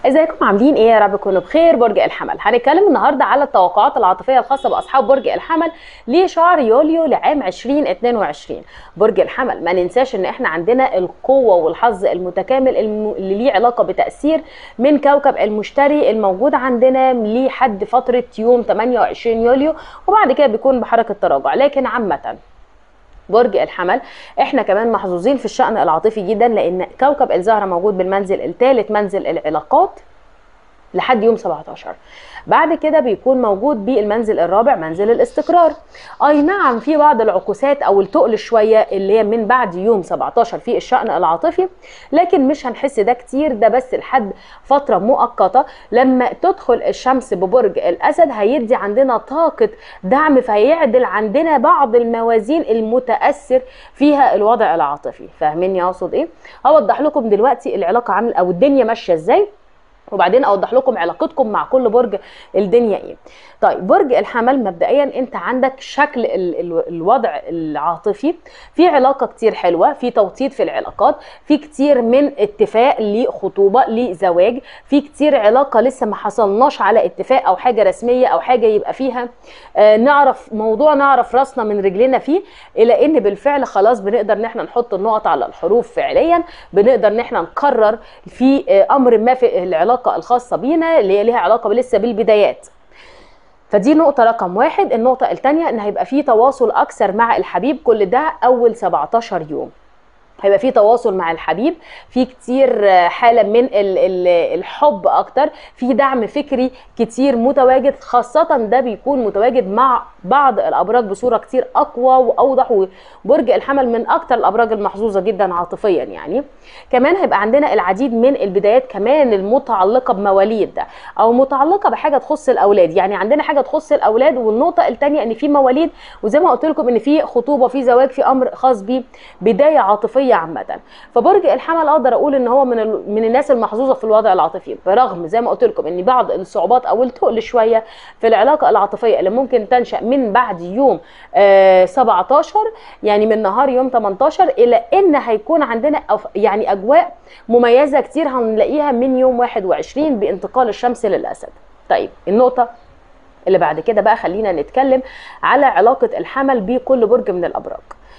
ازيكم عاملين ايه يا رب تكونوا بخير برج الحمل هنتكلم النهارده على التوقعات العاطفيه الخاصه باصحاب برج الحمل لشهر يوليو لعام 2022 برج الحمل ما ننساش ان احنا عندنا القوه والحظ المتكامل الم- اللي ليه علاقه بتاثير من كوكب المشتري الموجود عندنا لحد فتره يوم 28 يوليو وبعد كده بيكون بحركه تراجع لكن عامه برج الحمل احنا كمان محظوظين في الشأن العاطفي جدا لان كوكب الزهرة موجود بالمنزل الثالث منزل العلاقات لحد يوم 17 بعد كده بيكون موجود بالمنزل الرابع منزل الاستقرار اي نعم في بعض العكوسات او التقل شويه اللي هي من بعد يوم 17 في الشأن العاطفي لكن مش هنحس ده كتير ده بس لحد فتره مؤقته لما تدخل الشمس ببرج الاسد هيدي عندنا طاقه دعم فهيعدل عندنا بعض الموازين المتاثر فيها الوضع العاطفي فاهميني اقصد ايه هوضح لكم دلوقتي العلاقه عامل او الدنيا ماشيه ازاي وبعدين اوضح لكم علاقتكم مع كل برج الدنيا ايه طيب برج الحمل مبدئيا انت عندك شكل ال ال الوضع العاطفي في علاقه كتير حلوه في توطيد في العلاقات في كتير من اتفاق لخطوبه لزواج في كتير علاقه لسه ما حصلناش على اتفاق او حاجه رسميه او حاجه يبقى فيها آه نعرف موضوع نعرف راسنا من رجلنا فيه الى ان بالفعل خلاص بنقدر ان احنا نحط النقط على الحروف فعليا بنقدر ان احنا نقرر في آه امر ما في العلاقه الخاصه بينا اللي هي ليها علاقه لسه بالبدايات فدي نقطة رقم واحد النقطة التانية ان هيبقى في تواصل اكثر مع الحبيب كل ده اول 17 يوم هيبقى في تواصل مع الحبيب في كتير حاله من ال- ال- الحب اكتر في دعم فكري كتير متواجد خاصه ده بيكون متواجد مع بعض الابراج بصوره كتير اقوى واوضح وبرج الحمل من اكتر الابراج المحظوظه جدا عاطفيا يعني كمان هيبقى عندنا العديد من البدايات كمان المتعلقه بمواليد ده او متعلقه بحاجه تخص الاولاد يعني عندنا حاجه تخص الاولاد والنقطه الثانيه ان في مواليد وزي ما قلت لكم ان في خطوبه في زواج في امر خاص ببدايه عاطفيه عامه فبرج الحمل اقدر اقول ان هو من ال... من الناس المحظوظه في الوضع العاطفي برغم زي ما قلت لكم ان بعض الصعوبات او التقل شويه في العلاقه العاطفيه اللي ممكن تنشا من بعد يوم آه 17 يعني من نهار يوم 18 الى ان هيكون عندنا أف... يعني اجواء مميزه كتير هنلاقيها من يوم 21 بانتقال الشمس للاسد طيب النقطه اللي بعد كده بقى خلينا نتكلم على علاقه الحمل بكل برج من الابراج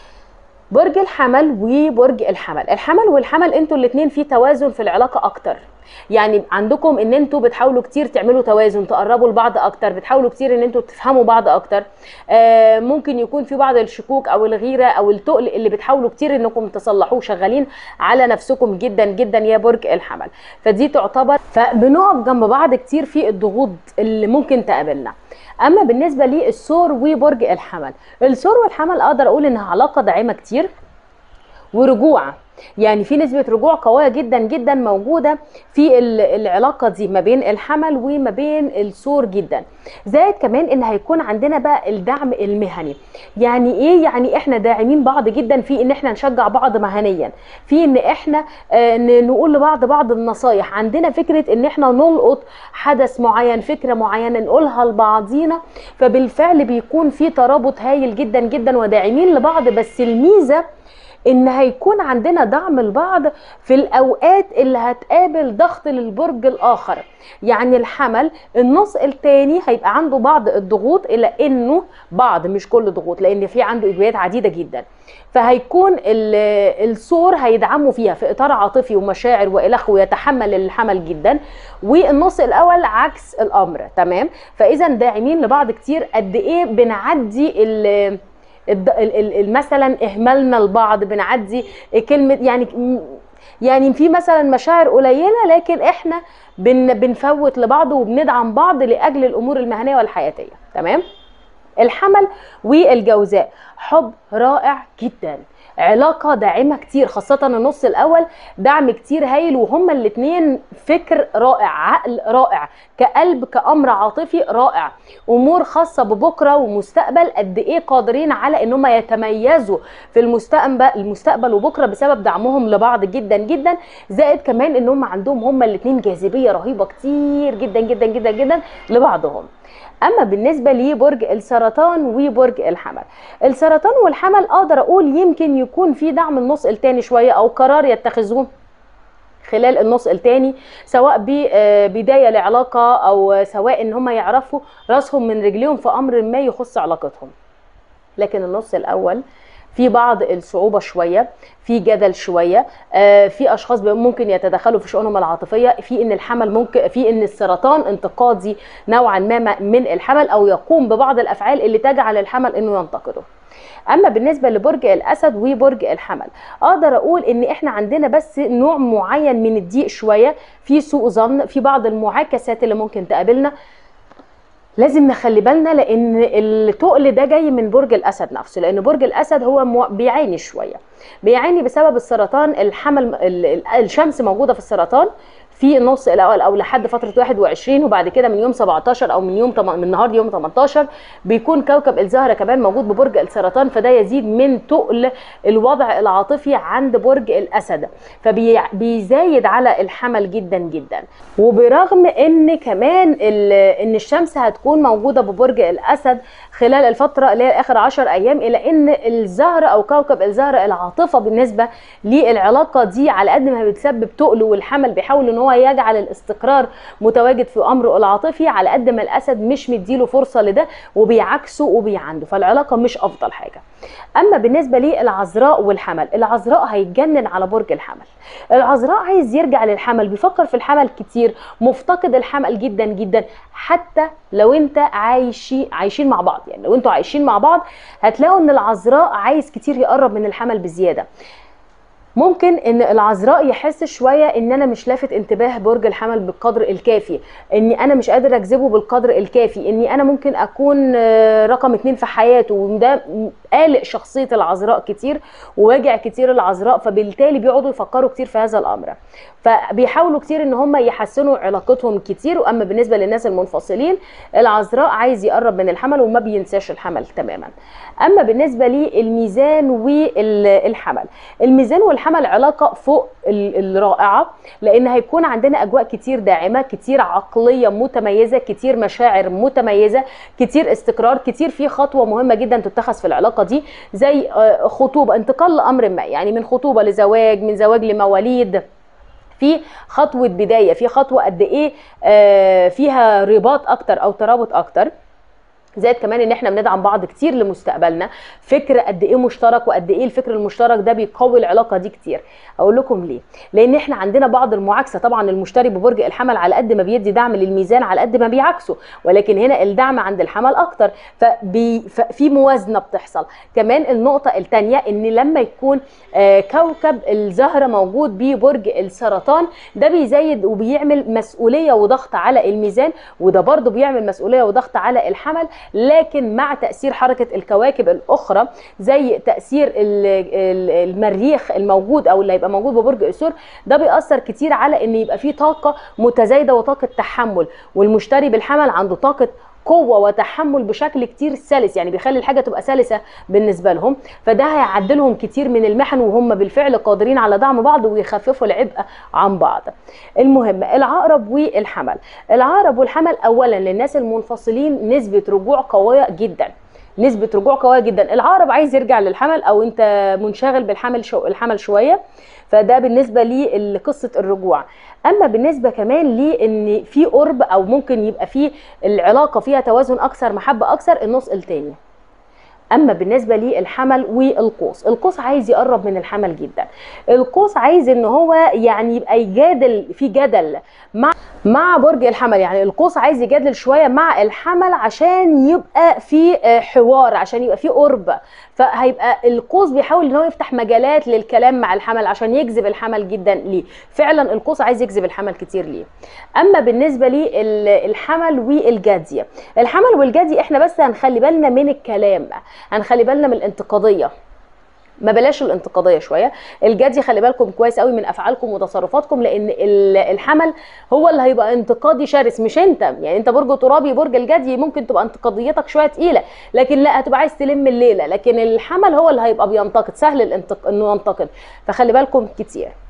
برج الحمل وبرج الحمل الحمل والحمل انتوا الاثنين في توازن في العلاقه اكتر يعني عندكم ان انتوا بتحاولوا كتير تعملوا توازن تقربوا لبعض اكتر بتحاولوا كتير ان انتوا تفهموا بعض اكتر آه ممكن يكون في بعض الشكوك او الغيره او التقل اللي بتحاولوا كتير انكم تصلحوه شغالين على نفسكم جدا جدا يا برج الحمل فدي تعتبر فبنقف جنب بعض كتير في الضغوط اللي ممكن تقابلنا اما بالنسبه للثور وبرج الحمل الثور والحمل اقدر اقول انها علاقه داعمه كتير ورجوع يعني في نسبة رجوع قوية جدا جدا موجودة في العلاقة دي ما بين الحمل وما بين الثور جدا زائد كمان ان هيكون عندنا بقى الدعم المهني يعني ايه يعني احنا داعمين بعض جدا في ان احنا نشجع بعض مهنيا في ان احنا آه نقول لبعض بعض النصايح عندنا فكرة ان احنا نلقط حدث معين فكرة معينة نقولها لبعضينا فبالفعل بيكون في ترابط هايل جدا جدا وداعمين لبعض بس الميزة ان هيكون عندنا دعم لبعض في الاوقات اللي هتقابل ضغط للبرج الاخر يعني الحمل النص التاني هيبقى عنده بعض الضغوط الا انه بعض مش كل ضغوط لان في عنده ايجابيات عديده جدا فهيكون الثور هيدعموا فيها في اطار عاطفي ومشاعر والخ ويتحمل الحمل جدا والنص الاول عكس الامر تمام فاذا داعمين لبعض كتير قد ايه بنعدي ال مثلا اهمالنا لبعض بنعدي كلمه يعني يعني في مثلا مشاعر قليله لكن احنا بن بنفوت لبعض وبندعم بعض لاجل الامور المهنيه والحياتيه تمام الحمل والجوزاء حب رائع جدا علاقة داعمة كتير خاصة النص الأول دعم كتير هايل وهما الاتنين فكر رائع عقل رائع كقلب كأمر عاطفي رائع أمور خاصة ببكرة ومستقبل قد إيه قادرين على إن هما يتميزوا في المستقبل المستقبل وبكرة بسبب دعمهم لبعض جدا جدا زائد كمان إن هما عندهم هما الاتنين جاذبية رهيبة كتير جدا جدا جدا جدا لبعضهم اما بالنسبه لبرج السرطان وبرج الحمل السرطان والحمل اقدر اقول يمكن يكون في دعم النص التاني شويه او قرار يتخذوه خلال النص الثاني سواء ببدايه لعلاقه او سواء ان هم يعرفوا راسهم من رجليهم في امر ما يخص علاقتهم لكن النص الاول في بعض الصعوبه شويه في جدل شويه آه، في اشخاص ممكن يتدخلوا في شؤونهم العاطفيه في ان الحمل ممكن في ان السرطان انتقادي نوعا ما من الحمل او يقوم ببعض الافعال اللي تجعل الحمل انه ينتقده اما بالنسبه لبرج الاسد وبرج الحمل اقدر اقول ان احنا عندنا بس نوع معين من الضيق شويه في سوء ظن في بعض المعاكسات اللي ممكن تقابلنا لازم نخلي بالنا لان التقل ده جاي من برج الاسد نفسه لان برج الاسد هو مو... بيعاني شويه بيعاني بسبب السرطان الحمل الشمس موجوده في السرطان في النص الاول او لحد فتره 21 وبعد كده من يوم 17 او من يوم من النهار يوم 18 بيكون كوكب الزهره كمان موجود ببرج السرطان فده يزيد من تقل الوضع العاطفي عند برج الاسد فبيزايد على الحمل جدا جدا وبرغم ان كمان ان الشمس هتكون موجوده ببرج الاسد خلال الفتره اللي هي اخر 10 ايام الى ان الزهره او كوكب الزهره العاطفه بالنسبه للعلاقه دي على قد ما بتسبب تقل والحمل بيحاول ان هو يجعل الاستقرار متواجد في امره العاطفي على قد ما الاسد مش مديله فرصه لده وبيعكسه وبيعنده فالعلاقه مش افضل حاجه اما بالنسبه للعذراء والحمل العذراء هيتجنن على برج الحمل العذراء عايز يرجع للحمل بيفكر في الحمل كتير مفتقد الحمل جدا جدا حتى لو انت عايشين عايشين مع بعض يعني لو انتوا عايشين مع بعض هتلاقوا ان العذراء عايز كتير يقرب من الحمل بزياده ممكن ان العذراء يحس شويه ان انا مش لافت انتباه برج الحمل بالقدر الكافي اني انا مش قادر اجذبه بالقدر الكافي اني انا ممكن اكون آه، رقم اتنين في حياته وده قالق شخصيه العذراء كتير وواجع كتير العذراء فبالتالي بيقعدوا يفكروا كتير في هذا الامر فبيحاولوا كتير ان هم يحسنوا علاقتهم كتير واما بالنسبه للناس المنفصلين العذراء عايز يقرب من الحمل وما بينساش الحمل تماما اما بالنسبه للميزان والحمل الميزان والحمل علاقه فوق الرائعه لان هيكون عندنا اجواء كتير داعمه كتير عقليه متميزه كتير مشاعر متميزه كتير استقرار كتير في خطوه مهمه جدا تتخذ في العلاقه دي زي آه، خطوبه انتقال لامر ما يعني من خطوبه لزواج من زواج لمواليد في خطوه بدايه في خطوه قد ايه آه، فيها رباط اكتر او ترابط اكتر زائد كمان ان احنا بندعم بعض كتير لمستقبلنا فكر قد ايه مشترك وقد ايه الفكر المشترك ده بيقوي العلاقه دي كتير اقول لكم ليه لان احنا عندنا بعض المعاكسه طبعا المشتري ببرج الحمل على قد ما بيدي دعم للميزان على قد ما بيعكسه ولكن هنا الدعم عند الحمل اكتر ففي موازنه بتحصل كمان النقطه الثانيه ان لما يكون آه، كوكب الزهره موجود ببرج السرطان ده بيزيد وبيعمل مسؤوليه وضغط على الميزان وده برضه بيعمل مسؤوليه وضغط على الحمل لكن مع تاثير حركه الكواكب الاخرى زي تاثير المريخ الموجود او اللي هيبقى موجود ببرج اسور ده بيأثر كتير على ان يبقى فيه طاقه متزايده وطاقه تحمل والمشتري بالحمل عنده طاقه قوه وتحمل بشكل كتير سلس يعني بيخلي الحاجه تبقى سلسه بالنسبه لهم فده هيعدلهم كتير من المحن وهم بالفعل قادرين على دعم بعض ويخففوا العبء عن بعض المهم العقرب والحمل العقرب والحمل اولا للناس المنفصلين نسبه رجوع قويه جدا نسبه رجوع قويه جدا العقرب عايز يرجع للحمل او انت منشغل بالحمل شو الحمل شويه فده بالنسبه لقصه الرجوع اما بالنسبه كمان لان في قرب او ممكن يبقى في العلاقه فيها توازن اكثر محبه اكثر النص الثاني اما بالنسبه للحمل والقوس القوس عايز يقرب من الحمل جدا القوس عايز ان هو يعني يبقى يجادل في جدل مع مع برج الحمل يعني القوس عايز يجادل شويه مع الحمل عشان يبقى في حوار عشان يبقى في قرب فهيبقى القوس بيحاول ان هو يفتح مجالات للكلام مع الحمل عشان يجذب الحمل جدا ليه فعلا القوس عايز يجذب الحمل كتير ليه اما بالنسبه للحمل والجدي الحمل والجدي احنا بس هنخلي بالنا من الكلام هنخلي بالنا من الانتقاديه ما بلاش الانتقاديه شويه الجدي خلي بالكم كويس قوي من افعالكم وتصرفاتكم لان الحمل هو اللي هيبقى انتقادي شرس مش انت يعني انت برج ترابي برج الجدي ممكن تبقى انتقاديتك شويه تقيله لكن لا هتبقى عايز تلم الليله لكن الحمل هو اللي هيبقى بينتقد سهل الانتق... انه ينتقد فخلي بالكم كتير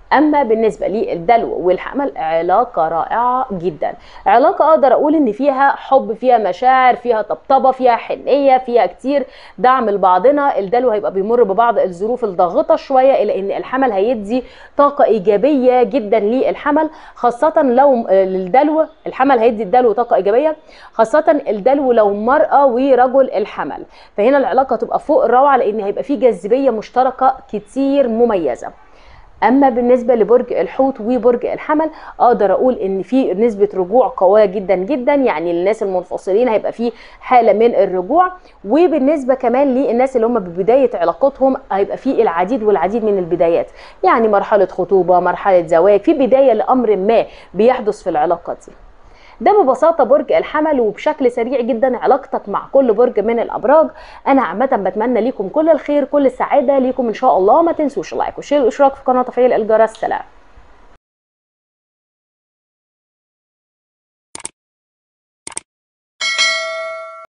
اما بالنسبه للدلو والحمل علاقه رائعه جدا علاقه اقدر اقول ان فيها حب فيها مشاعر فيها طبطبه فيها حنيه فيها كتير دعم لبعضنا الدلو هيبقى بيمر ببعض الظروف الضاغطه شويه الا ان الحمل هيدي طاقه ايجابيه جدا للحمل خاصه لو للدلو الحمل هيدي الدلو طاقه ايجابيه خاصه الدلو لو مراه ورجل الحمل فهنا العلاقه تبقى فوق الروعه لان هيبقى في جاذبيه مشتركه كتير مميزه اما بالنسبه لبرج الحوت وبرج الحمل اقدر اقول ان في نسبه رجوع قويه جدا جدا يعني الناس المنفصلين هيبقى في حاله من الرجوع وبالنسبه كمان للناس اللي هم ببدايه علاقتهم هيبقى في العديد والعديد من البدايات يعني مرحله خطوبه مرحله زواج في بدايه لامر ما بيحدث في العلاقه دي ده ببساطه برج الحمل وبشكل سريع جدا علاقتك مع كل برج من الابراج انا عامه بتمنى ليكم كل الخير كل السعاده ليكم ان شاء الله ما تنسوش اللايك والشير والاشتراك في القناه وتفعيل الجرس سلام